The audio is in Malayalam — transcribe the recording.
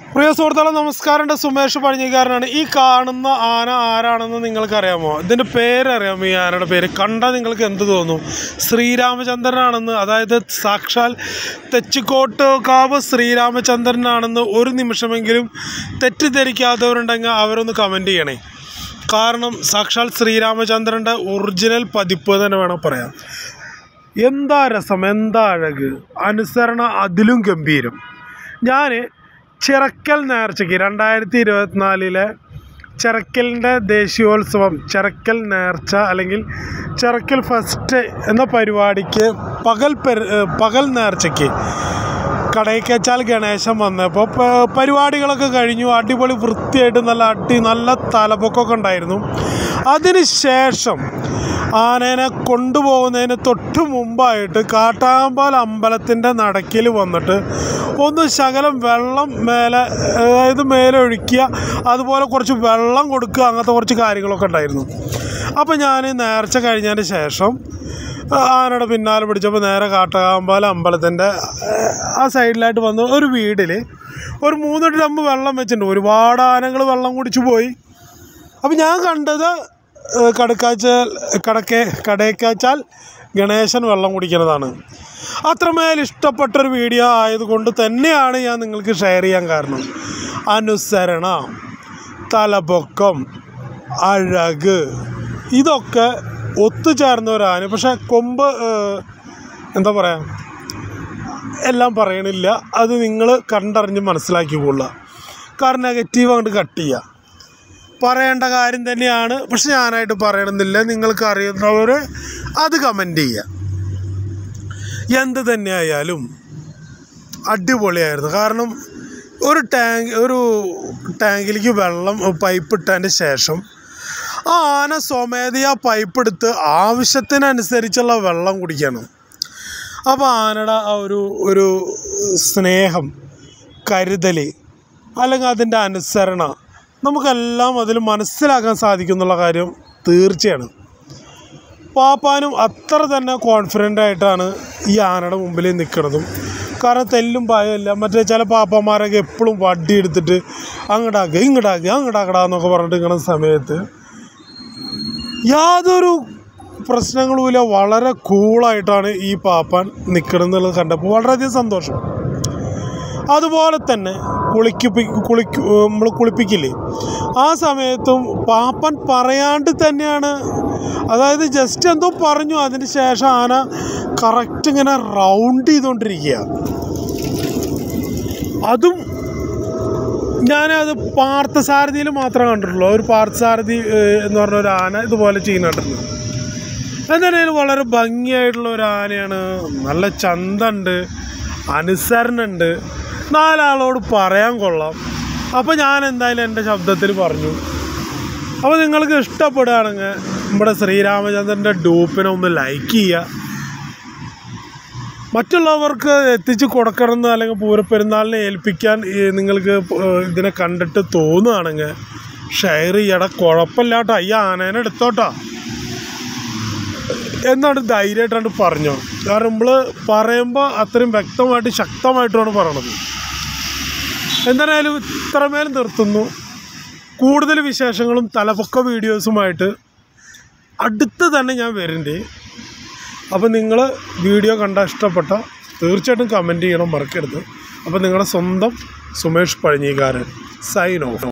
പ്രിയ സുഹൃത്തുക്കളെ നമസ്കാരം എൻ്റെ സുമേഷ് പഴഞ്ഞിക്കാരനാണ് ഈ കാണുന്ന ആന ആരാണെന്ന് നിങ്ങൾക്കറിയാമോ ഇതിൻ്റെ പേരറിയാമോ ഈ ആനയുടെ പേര് കണ്ടാൽ നിങ്ങൾക്ക് എന്ത് തോന്നും ശ്രീരാമചന്ദ്രനാണെന്ന് അതായത് സാക്ഷാൽ തെച്ചിക്കോട്ട് കാവ് ശ്രീരാമചന്ദ്രനാണെന്ന് ഒരു നിമിഷമെങ്കിലും തെറ്റിദ്ധരിക്കാത്തവരുണ്ടെങ്കിൽ അവരൊന്ന് കമൻറ്റ് ചെയ്യണേ കാരണം സാക്ഷാൽ ശ്രീരാമചന്ദ്രൻ്റെ ഒറിജിനൽ പതിപ്പ് തന്നെ വേണം പറയാം എന്താ രസം എന്താ അഴക് അനുസരണ അതിലും ഗംഭീരം ഞാൻ ചിറക്കൽ നേർച്ചയ്ക്ക് രണ്ടായിരത്തി ഇരുപത്തിനാലിലെ ചിറക്കലിൻ്റെ ദേശീയോത്സവം ചിറക്കൽ നേർച്ച അല്ലെങ്കിൽ ചിറക്കൽ ഫസ്റ്റ് എന്ന പരിപാടിക്ക് പകൽ പെരു പകൽ നേർച്ചയ്ക്ക് കടയ്ക്കച്ചാൽ ഗണേശൻ വന്നപ്പോൾ പ- പരിപാടികളൊക്കെ കഴിഞ്ഞു അടിപൊളി വൃത്തിയായിട്ട് നല്ല അടി നല്ല തലപ്പൊക്കമൊക്കെ ഉണ്ടായിരുന്നു അതിന് ശേഷം ആനേനെ കൊണ്ടുപോകുന്നതിന് തൊട്ട് മുമ്പായിട്ട് കാട്ടാമ്പാൽ അമ്പലത്തിൻ്റെ നടക്കിൽ വന്നിട്ട് ഒന്ന് ശകലം വെള്ളം മേലെ അതായത് മേലെ ഒഴിക്കുക അതുപോലെ കുറച്ച് വെള്ളം കൊടുക്കുക അങ്ങനത്തെ കുറച്ച് കാര്യങ്ങളൊക്കെ ഉണ്ടായിരുന്നു അപ്പോൾ ഞാൻ നേർച്ച കഴിഞ്ഞതിന് ശേഷം ആനയുടെ പിന്നാലെ പിടിച്ചപ്പോൾ നേരെ കാട്ടകാമ്പാല അമ്പലത്തിൻ്റെ ആ സൈഡിലായിട്ട് വന്ന് ഒരു വീടിൽ ഒരു മൂന്ന് ഡ്രമ്മ് വെള്ളം വെച്ചിട്ടുണ്ട് ഒരുപാട് ആനകൾ വെള്ളം കുടിച്ചു പോയി അപ്പം ഞാൻ കണ്ടത് ഏഹ്, കടക്കാച്ചാൽ കടക്കെ കടയക്കാച്ചാൽ ഗണേശൻ വെള്ളം കുടിക്കുന്നതാണ് അത്രമേൽ ഇഷ്ടപ്പെട്ടൊരു വീഡിയോ ആയതുകൊണ്ട് തന്നെയാണ് ഞാൻ നിങ്ങൾക്ക് ഷെയർ ചെയ്യാൻ കാരണം അനുസരണ തലപൊക്കം അഴക് ഇതൊക്കെ ഒത്തുചേർന്ന ഒരു ആന പക്ഷെ കൊമ്പ് ഏഹ്, എന്താ പറയുക എല്ലാം പറയണില്ല അത് നിങ്ങൾ കണ്ടറിഞ്ഞ് മനസ്സിലാക്കിക്കൊള്ളുക കാരണം നെഗറ്റീവ് അങ്ങോട്ട് കട്ട് ചെയ്യുക പറയേണ്ട കാര്യം തന്നെയാണ് പക്ഷെ ഞാനായിട്ട് പറയണമെന്നില്ല നിങ്ങൾക്ക് അറിയുന്നവർ അത് കമൻറ്റ് ചെയ്യുക എന്ത് തന്നെയായാലും അടിപൊളിയായിരുന്നു കാരണം ഒരു ടാങ്ക് ഒരു ടാങ്കിലേക്ക് വെള്ളം പൈപ്പ് ഇട്ടതിന് ശേഷം ആ ആന സ്വമേധയാ പൈപ്പ് എടുത്ത് ആവശ്യത്തിനനുസരിച്ചുള്ള വെള്ളം കുടിക്കണം അപ്പോൾ ആനയുടെ ആ ഒരു ഒരു സ്നേഹം കരുതൽ അല്ലെങ്കിൽ അതിൻ്റെ അനുസരണ നമുക്കെല്ലാം അതിൽ മനസ്സിലാക്കാൻ സാധിക്കും എന്നുള്ള കാര്യം തീർച്ചയാണ് പാപ്പാനും അത്ര തന്നെ കോൺഫിഡൻ്റ് ആയിട്ടാണ് ഈ ആനയുടെ മുമ്പിൽ നിൽക്കുന്നതും കാരണം തെല്ലും ഭയമില്ല മറ്റേ ചില പാപ്പന്മാരൊക്കെ എപ്പോഴും വടി എടുത്തിട്ട് അങ്ങടാക്കുക ഇങ്ങടാക്കുക അങ്ങടാക്കടാ എന്നൊക്കെ പറഞ്ഞിട്ട് നിൽക്കുന്ന സമയത്ത് യാതൊരു പ്രശ്നങ്ങളുമില്ല വളരെ കൂളായിട്ടാണ് ഈ പാപ്പാൻ നിൽക്കണമെന്നുള്ളത് കണ്ടപ്പോൾ വളരെയധികം സന്തോഷം അതുപോലെ തന്നെ കുളിക്കിപ്പി കുളിക്ക് നമ്മൾ കുളിപ്പിക്കില്ലേ ആ സമയത്തും പാപ്പൻ പറയാണ്ട് തന്നെയാണ് അതായത് ജസ്റ്റ് എന്തോ പറഞ്ഞു അതിന് ശേഷം ആന കറക്റ്റ് ഇങ്ങനെ റൗണ്ട് ചെയ്തുകൊണ്ടിരിക്കുക അതും ഞാനത് പാർത്ഥസാരഥിയിൽ മാത്രമേ കണ്ടിട്ടുള്ളൂ ഒരു പാർത്ഥസാരഥി ഏഹ്, എന്ന് പറഞ്ഞ ഒരു ആന ഇതുപോലെ ചെയ്യുന്നുണ്ടല്ലോ എന്തായാലും വളരെ ഭംഗിയായിട്ടുള്ള ഒരു ആനയാണ് നല്ല ചന്തണ്ട് അനുസരണുണ്ട് നാലാളോട് പറയാൻ കൊള്ളാം അപ്പോൾ ഞാൻ എന്തായാലും എൻ്റെ ശബ്ദത്തിൽ പറഞ്ഞു അപ്പോൾ നിങ്ങൾക്ക് ഇഷ്ടപ്പെടുകയാണെങ്കിൽ നമ്മുടെ ശ്രീരാമചന്ദ്രൻ്റെ ഡൂപ്പിനെ ഒന്ന് ലൈക്ക് ചെയ്യുക മറ്റുള്ളവർക്ക് എത്തിച്ച് കൊടുക്കണമെന്ന് അല്ലെങ്കിൽ പൂരപ്പെരുന്നാളിനെ ഏൽപ്പിക്കാൻ ഈ നിങ്ങൾക്ക് ഏഹ് ഇതിനെ കണ്ടിട്ട് തോന്നുകയാണെങ്കിൽ ഷെയർ ചെയ്യട കുഴപ്പമില്ലാട്ടോ ഈ ആനേനെ എടുത്തോട്ടോ എന്നാണ് ധൈര്യമായിട്ടാണ് പറഞ്ഞു കാരണം നമ്മൾ പറയുമ്പോൾ അത്രയും വ്യക്തമായിട്ട് ശക്തമായിട്ടുമാണ് പറയണത് എന്തായാലും ഇത്രമേൽ നിർത്തുന്നു കൂടുതൽ വിശേഷങ്ങളും തലപൊക്ക വീഡിയോസുമായിട്ട് അടുത്ത് തന്നെ ഞാൻ വരുന്നുണ്ട് അപ്പോൾ നിങ്ങൾ വീഡിയോ കണ്ടാൽ ഇഷ്ടപ്പെട്ട തീർച്ചയായിട്ടും കമൻറ്റ് ചെയ്യണം മറക്കരുത് അപ്പോൾ നിങ്ങളുടെ സ്വന്തം സുമേഷ് പഴഞ്ഞിക്കാരൻ സൈൻ ഓഫ്